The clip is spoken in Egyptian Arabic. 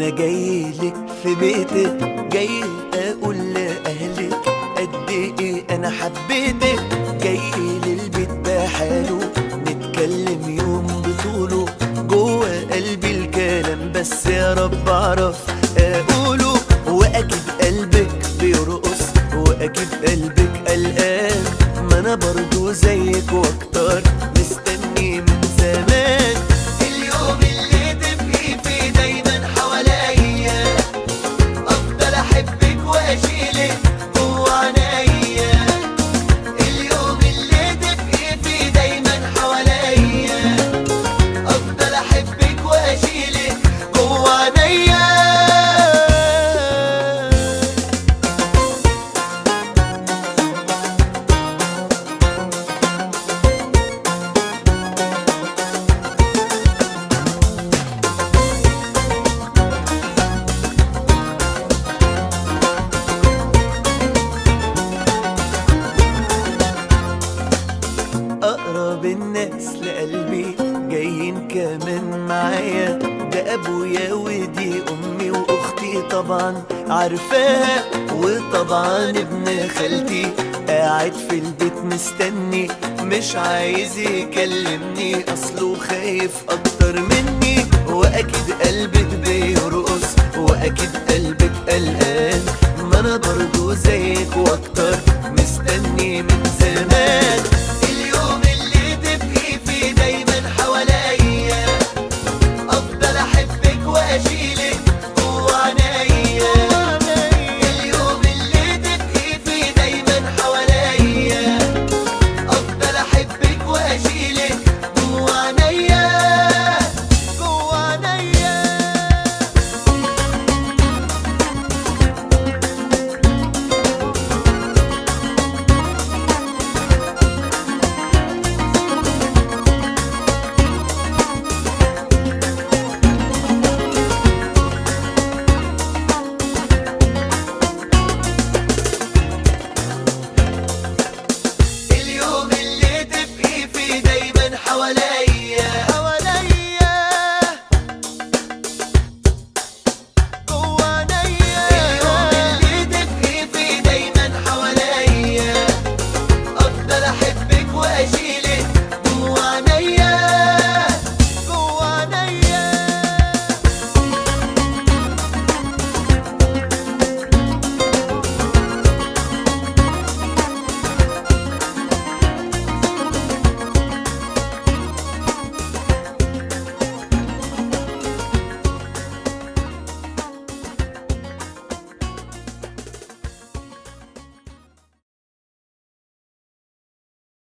انا جايلك في بيتك جاي اقول لاهلك قد ايه انا حبيتك جاي للبيت بحاله نتكلم يوم بطوله جوه قلبي الكلام بس يا رب اعرف اقوله واكيد قلبك بيرقص واكيد قلبك قلقان ما انا برضو زيك واكتر مستني من زمان اليوم اللي تبقي فيه دايما حواليا افضل احبك واشيلك جوا عينيا اليوم اللي تبقي فيه دايما حواليا افضل احبك واشيلك جوا عينيا اقرب الناس لقلبي جايين كمان معايا ده ابويا ودي امي واختي طبعا عارفاها وطبعا ابن خالتي قاعد في البيت مستني مش عايز يكلمني اصله خايف اكتر مني واكيد قلبك بيرقص واكيد قلبك